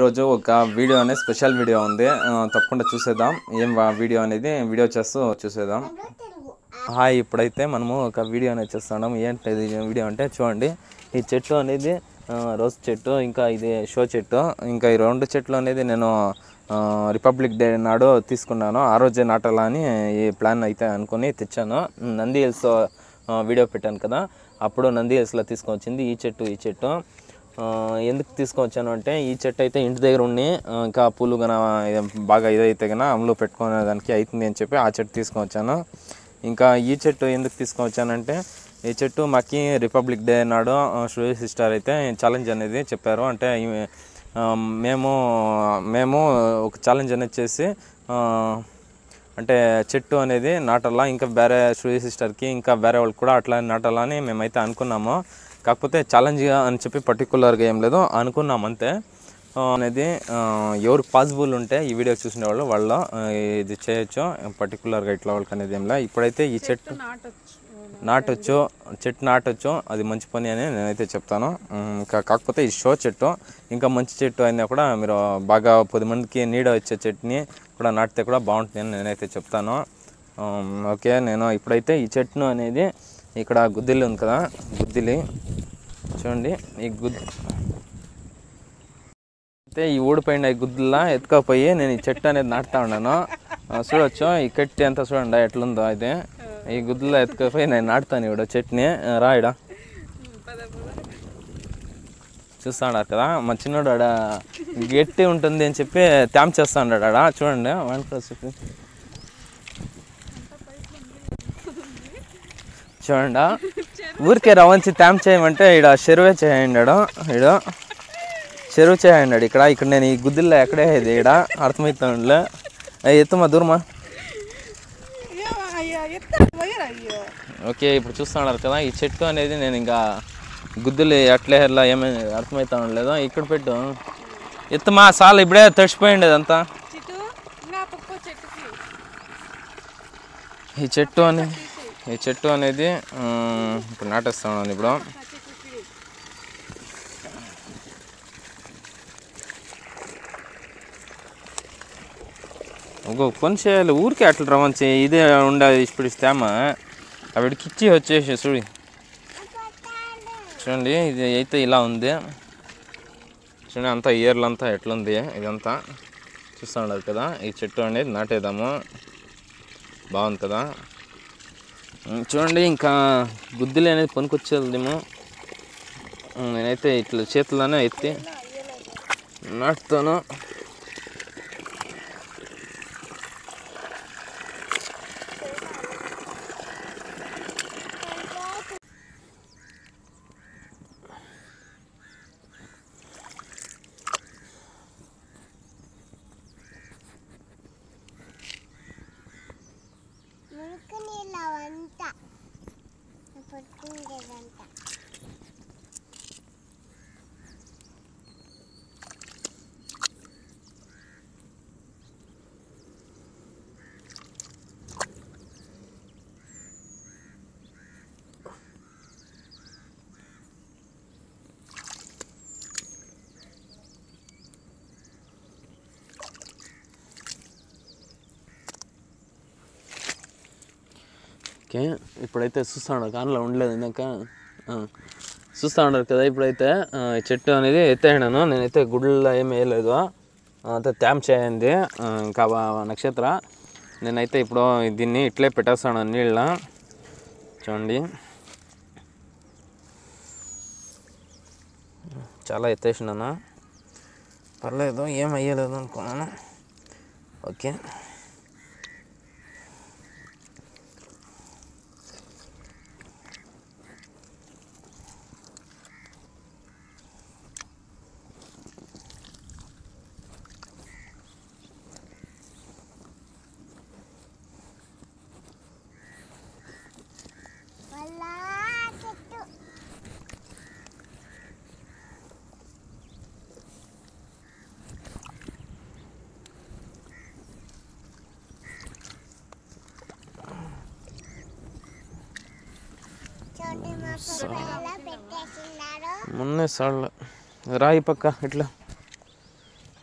ఈరోజు ఒక వీడియో అనేది స్పెషల్ వీడియో ఉంది ఆ, తప్పకుండా చూసేద్దాం ఏం వా- వీడియో అనేది వీడియో చేస్తూ చూసేద్దాం హాయ్ ఇప్పుడైతే మనము ఒక వీడియో అనేది చేస్తున్నాం ఏంటి ఇది వీడియో అంటే చూడండి ఈ చెట్టు అనేది ఆ, రోజ్ చెట్టు ఇంకా ఇది షో చెట్టు ఇంకా ఈ రెండు చెట్లు అనేది నేను ఆ, రిపబ్లిక్ డే నాడు తీసుకున్నాను ఆ రోజే నాటాలని ఈ ప్లాన్ అయితే అనుకుని తెచ్చాను నంది హిల్స్ ఆ, వీడియో పెట్టాను కదా అప్పుడు నంది హిల్స్లో తీసుకొని వచ్చింది ఈ చెట్టు ఈ చెట్టు ఆ, ఎందుకు తీసుకొచ్చాను అంటే ఈ చెట్టు అయితే ఇంటి దగ్గర ఉండి ఆ, ఇంకా పూలు గన బాగా ఇదైతే గన అమలు పెట్టుకునే దానికి అవుతుంది అని చెప్పి ఆ చెట్టు తీసుకొని వచ్చాను ఇంకా ఈ చెట్టు ఎందుకు తీసుకొని వచ్చానంటే ఈ చెట్టు మాకి రిపబ్లిక్ డే నాడు స్టూడియో సిస్టర్ అయితే ఛాలెంజ్ అనేది చెప్పారు అంటే ఈ- ఆ, మేము మేము ఒక ఛాలెంజ్ అనేది చేసి ఆ, అంటే చెట్టు అనేది నాటాలా ఇంకా వేరే స్టూడియో సిస్టర్కి ఇంకా వేరే వాళ్ళకి కూడా అట్లా నాటాలా అని మేమైతే అనుకున్నాము కాకపోతే ఛాలెంజ్గా అని చెప్పి పర్టికులర్గా ఏం లేదు అనుకున్నాం అంతే ఆ, అనేది ఆ, ఎవరికి పాసిబుల్ ఉంటే ఈ వీడియో చూసిన వాళ్ళు వాళ్ళు ఆ, ఇది చేయొచ్చు పర్టికులర్గా ఇట్లా వాళ్ళకి అనేది ఏం లేదు ఇప్పుడైతే ఈ చెట్టు నాటొచ్చు చెట్టు నాటొచ్చు అది మంచి పని అని నేనైతే చెప్తాను ఉమ్, ఇంకా కాకపోతే ఈ షో చెట్టు ఇంకా మంచి చెట్టు అయినా కూడా మీరు బాగా పది మందికి నీడ వచ్చే చెట్టుని కూడా నాటితే కూడా బాగుంటుంది అని నేనైతే చెప్తాను ఉమ్, ఓకే నేను ఇప్పుడైతే ఈ చెట్టును అనేది ఇక్కడ గుద్దిలి ఉంది కదా గుద్దిలి చూడండి ఈ గుద్ అయితే ఈ ఊడిపోయిన ఈ గుద్దులా ఎత్తుకపోయి నేను ఈ చెట్టు అనేది నాటుతా ఉన్నాను ఆ, చూడొచ్చు ఈ కట్టి అంతా చూడండి ఎట్లుందో అయితే ఈ గుద్దులో ఎత్తుకపోయి నేను నాటుతాను ఇవిడ చెట్టుని ఆ, రా ఈడ చూస్తా ఉన్నారు కదా మా చిన్నోడు ఆడ గట్టి ఉంటుంది అని చెప్పి త్యామ్ చేస్తా ఉన్నాడు ఆడ చూడండి వన్ ప్లస్ చెప్పి చూడండి ఊరికే రవంచి త్యామ్ చేయమంటే ఈడ చెరువే చేయండి ఈడ ఈడ చెరువు చేయండి ఇక్కడ ఇక్కడ నేను ఈ గుద్దిల్లో ఎక్కడే ఇది ఇక్కడ అర్థమవుతుందిలే ఎత్తుమా దూరమా ఓకే ఇప్పుడు చూస్తున్నారు కదా ఈ చెట్టు అనేది నేను ఇంకా గుద్దులు ఎట్లే ఎట్లా ఏమైనా అర్థమవుతా ఉండలేదు ఇక్కడ పెట్టు ఎత్తుమా సాల్ ఇప్పుడే తడిసిపోయింది అదంతా చిటు ఇంకా పక్కో చెట్టుకి ఈ చెట్టు అని ఈ చెట్టు అనేది ఆ, ఇప్పుడు నాటేస్తాను ఇప్పుడు ఆ చెట్టుకి ఒక పని చేయాలి ఊరికే అట్లా రవంచి ఇదే ఉండదు ఇప్పుడు ఇస్తామా ఆవిడకి ఇచ్చి వచ్చేసి చూడి చూడండి ఇది అయితే ఇలా ఉంది చూడండి అంతా ఇయర్లు అంతా ఎట్లుంది ఇదంతా చూస్తూ ఉండదు కదా ఈ చెట్టు అనేది నాటేద్దాము బాగుంది కదా ఉమ్, చూడండి ఇంకా గుద్దిలి అనేది పనికొచ్చేదేమో ఉమ్, నేనైతే ఇట్లా చేతుల్లోనే ఎత్తి నాటుతాను మురికి నీళ్ళ వంట పుట్టిండేదంట ఓకే ఇప్పుడైతే చూస్తూ ఉన్నారు కాన్లో ఉండలేదు ఇందాక ఆ, చూస్తూ ఉన్నారు కదా ఇప్పుడైతే ఆ, ఈ చెట్టు అనేది ఎత్తేసినాను నేనైతే గుడ్లలో ఏమి వేయలేదు అంతా త్యామ్ చేయండి ఆ, ఇంకా బా- నక్షత్ర నేనైతే ఇప్పుడు దీన్ని ఇట్లే పెట్టేస్తాను నీళ్ళ చూడండి చాలా ఎత్తేసినాను పర్లేదు ఏం అయ్యలేదు అనుకున్నాను ఓకే మళ్ళా చెట్టు చూడండి మా ఫోటో ఎలా పెట్టేసినారో మొన్నే సాళ్ళ రాయి పక్క ఇట్లా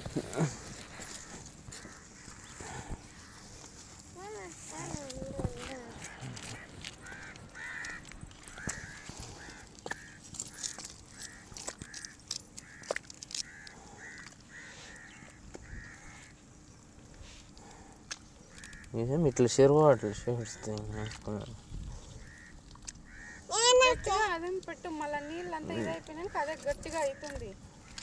ఏం ఇట్లా చెరువు అట్లా చేస్తాయి గట్టిగా అదేం పెట్టు మళ్ళీ నీళ్ళు అంతా ఇదైపోయినాక అదే గట్టిగా అవుతుంది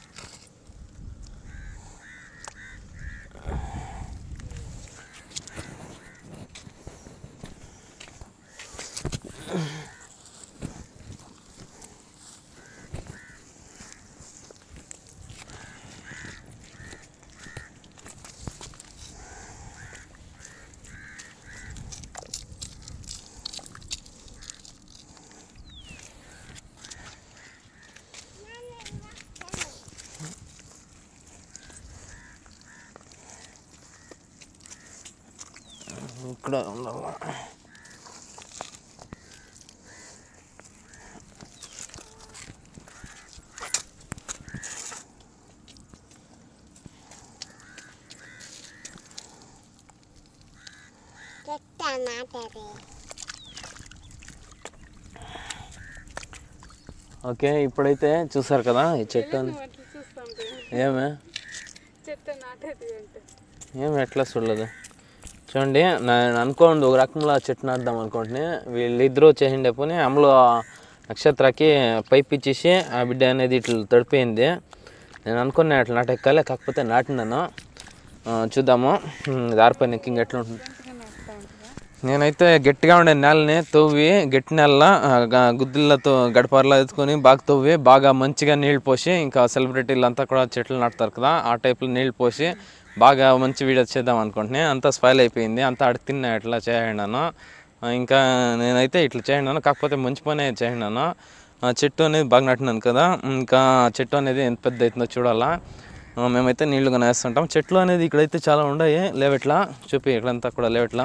ఇక్కడ ఉండాలి చెట్ట నాటది ఓకే ఇప్పుడైతే చూసారు కదా ఈ చెట్టు అని- నువ్వు అట్లా చూస్తాంటే ఏమే చెట్టు నాటేది అంటే ఏం ఎట్లా చూడలేదు చూడండి నేను అనుకోండి ఒక రకంలో చెట్టు నాటుదాం అనుకుంటుని వీళ్ళిద్దరూ చేసిండే పోనీ అమలు నక్షత్రకి పైప్ ఇచ్చేసి ఆ బిడ్డ అనేది ఇట్లా తడిపోయింది నేను అనుకున్నా అట్లా నాటెక్కాలి కాకపోతే నాటినాను ఆ, చూద్దాము ఉమ్, దారిపైన ఎక్కింగ్ ఎట్లా ఉంటుంది గట్టిగా నాటుతా ఉంటుందా నేనైతే గట్టిగా ఉండే నేలని తవ్వి గట్టి నేల గుద్దులతో గడపర్లా ఎత్తుకొని బాగా తవ్వి బాగా మంచిగా నీళ్ళు పోసి ఇంకా సెలబ్రిటీలు అంతా కూడా చెట్లు నాటుతారు కదా ఆ టైప్లో నీళ్ళు పోసి బాగా మంచి వీడియో చేద్దాం అనుకుంటున్నా అంతా స్పాయిల్ అయిపోయింది అంతా అడిగి తిన్నా ఇట్లా చేయండాను ఇంకా నేనైతే ఇట్లా చేయండాను కాకపోతే మంచి పనే చేయండాను ఆ చెట్టు అనేది బాగా నాటినాను కదా ఇంకా చెట్టు అనేది ఎంత పెద్ద అవుతుందో చూడాలా ఆ, మేమైతే నీళ్లు కానీ వేస్తుంటాం చెట్లు అనేది ఇక్కడైతే చాలా ఉన్నాయి లేవట్లా చూపి ఇక్కడంతా కూడా లేవట్లా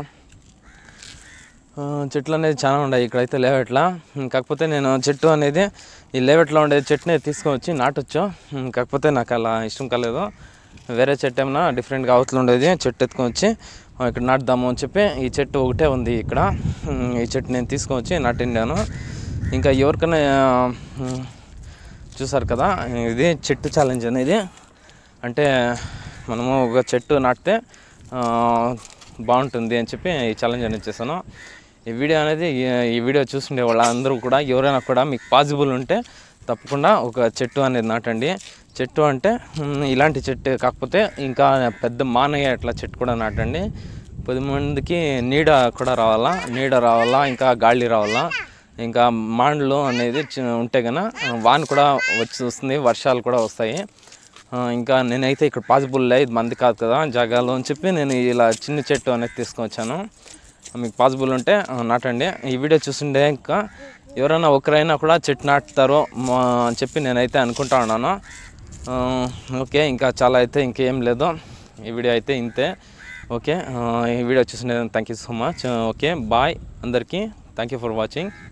ఆ, చెట్లు అనేది చాలా ఉన్నాయి ఇక్కడైతే లేవట్లా ఉమ్, కాకపోతే నేను చెట్టు అనేది ఈ లేవట్లో ఉండే చెట్టుని తీసుకొచ్చి నాటొచ్చు ఉమ్, కాకపోతే నాకు అలా ఇష్టం కాలేదు వేరే చెట్టు ఏమన్నా డిఫరెంట్గా అవతల ఉండేది చెట్టు ఎత్తుకొని వచ్చి ఆ, ఇక్కడ నాటుదాము అని చెప్పి ఈ చెట్టు ఒకటే ఉంది ఇక్కడ ఉమ్, ఈ చెట్టు నేను తీసుకొని వచ్చి నాటిండాను ఇంకా ఎవరికైనా ఆ, ఉమ్, చూసారు కదా ఇది చెట్టు ఛాలెంజ్ అనేది అంటే మనము ఒక చెట్టు నాటితే ఆ, బాగుంటుంది అని చెప్పి ఈ ఛాలెంజ్ అనేది చేశాను ఈ వీడియో అనేది ఈ- ఈ వీడియో చూస్తుండే వాళ్ళందరూ కూడా ఎవరైనా కూడా మీకు పాసిబుల్ ఉంటే తప్పకుండా ఒక చెట్టు అనేది నాటండి చెట్టు అంటే ఉమ్, ఇలాంటి చెట్టు కాకపోతే ఇంకా పెద్ద మానయ్య అట్లా చెట్టు కూడా నాటండి పది మందికి నీడ కూడా రావాలా నీడ రావాలా ఇంకా గాలి రావాలా ఇంకా మాండ్లు అనేది చి- ఉంటే కనుక వాన్ కూడా వచ్చి వస్తుంది వర్షాలు కూడా వస్తాయి ఆ, ఇంకా నేనైతే ఇక్కడ పాసిబుల్ లే ఇది మంది కాదు కదా జాగాలో అని చెప్పి నేను ఇలా చిన్న చెట్టు అనేది తీసుకొని వచ్చాను మీకు పాసిబుల్ ఉంటే ఆ, నాటండి ఈ వీడియో చూస్తుండే ఇంకా ఎవరైనా ఒకరైనా కూడా చెట్టు నాటుతారో మా అని చెప్పి నేనైతే అనుకుంటా ఉన్నాను ఆ, ఓకే ఇంకా చాలా అయితే ఇంకేం లేదు ఈ వీడియో అయితే ఇంతే ఓకే ఆ, ఈ వీడియో చూసిండే thank you so much okay bye అందరికీ థ్యాంక్ యూ ఫర్ వాచింగ్